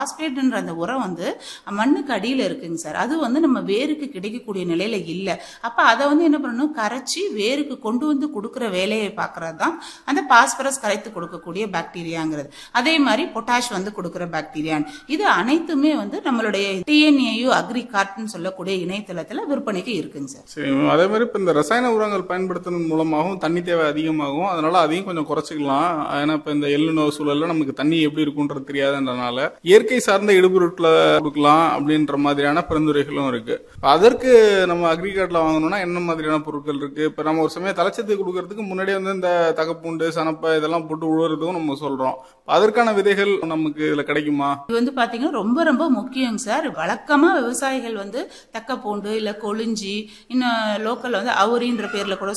பாஸ்பேட்ன்ற அந்த உரம் வந்து மண்ணுக்கு அடியில் இருக்குங்க சார் அது வந்து நம்ம வேருக்கு கிடைக்கக்கூடிய நிலையில இல்லை அப்போ அதை வந்து என்ன பண்ணணும் கரைச்சி வேருக்கு கொண்டு வந்து கொடுக்குற வேலையை பார்க்கறது தான் அந்த பாஸ்பரஸ் கரைத்து கொடுக்கக்கூடிய பாக்டீரியாங்கிறது அதே மாதிரி பொட்டாஷ் வந்து கொடுக்குற பாக்டீரியான் இது அனைத்துமே வந்து நம்மளுடைய டிஎன்ஏயு அக்ரிகார்ட்னு சொல்லக்கூடிய இணையதளத்தில் விற்பனைக்கு இருக்குங்க சார் சரி அதே மாதிரி இப்போ இந்த ரசாயன உரங்கள் பயன்படுத்துறது மூலமாகவும் தண்ணி தேவை அதிகமாகும் அதனால அதையும் கொஞ்சம் குறைச்சிக்கலாம் ஏன்னா இப்போ இந்த எள்ளுநோ சூழல்ல நமக்கு தண்ணி எப்படி இருக்குன்றது தெரியாதுன்றனால இயற்கை சார்ந்த இடுபொருட்களை கொடுக்கலாம் அப்படின்ற மாதிரியான பரிந்துரைகளும் இருக்கு இப்ப அதற்கு நம்ம அக்ரிகார்ட்ல வாங்கணும்னா என்ன மாதிரியான பொருட்கள் இருக்கு இப்போ நம்ம ஒரு சமயம் தலைச்சத்து கொடுக்கறதுக்கு முன்னாடியே வந்து இந்த தகப்பூண்டு சனப்பை இதெல்லாம் போட்டு உழுவுறதுக்கும் நம்ம சொல்றோம் அதற்கான விதைகள் நமக்கு இதுல கிடைக்குமா இது வந்து பாத்தீங்கன்னா ரொம்ப ரொம்ப முக்கியங்க சார் வழக்கமா விவசாயிகள் வந்து தக்கப்பூண்டு இல்ல கொளிஞ்சி இன்னும் லோக்கல் வந்து அவுரின்ற பேர்ல கூட